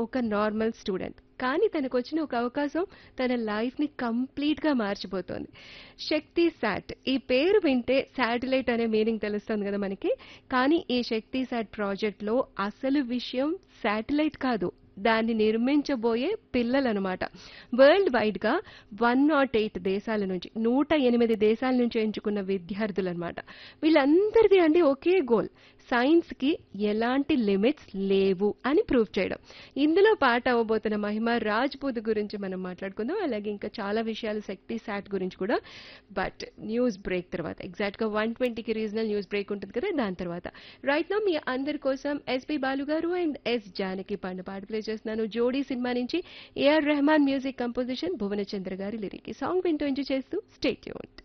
ఒక normal student కానీ తనకు వచ్చిన ఒక అవకాశం తన లైఫ్ని కంప్లీట్గా మార్చిపోతుంది శక్తి శాట్ ఈ పేరు వింటే శాటిలైట్ అనే మీనింగ్ తెలుస్తుంది కదా మనకి కానీ ఈ శక్తి శాట్ ప్రాజెక్ట్లో అసలు విషయం శాటిలైట్ కాదు దాన్ని నిర్మించబోయే పిల్లలనమాట వరల్డ్ వైడ్గా వన్ నాట్ ఎయిట్ దేశాల నుంచి నూట ఎనిమిది దేశాల నుంచి ఎంచుకున్న విద్యార్థులు అనమాట వీళ్ళందరిది అండి ఒకే గోల్ సైన్స్కి ఎలాంటి లిమిట్స్ లేవు అని ప్రూవ్ చేయడం ఇందులో పాట అవ్వబోతున్న మహిమ రాజ్పూత్ గురించి మనం మాట్లాడుకుందాం అలాగే ఇంకా చాలా విషయాలు శక్తి శాట్ గురించి కూడా బట్ న్యూస్ బ్రేక్ తర్వాత ఎగ్జాక్ట్గా వన్ ట్వంటీకి రీజనల్ న్యూస్ బ్రేక్ ఉంటుంది కదా దాని తర్వాత రైట్ నా మీ అందరి కోసం ఎస్పి బాలు గారు అండ్ ఎస్ జానకి పాడిన పాట ప్లే చేస్తున్నాను జోడీ సినిమా నుంచి AR Rahman music composition Bhuvanachandra గారి లిరిక్ ఈ సాంగ్ వింటూ ఎంజాయ్ చేస్తూ స్టేట్ యూన్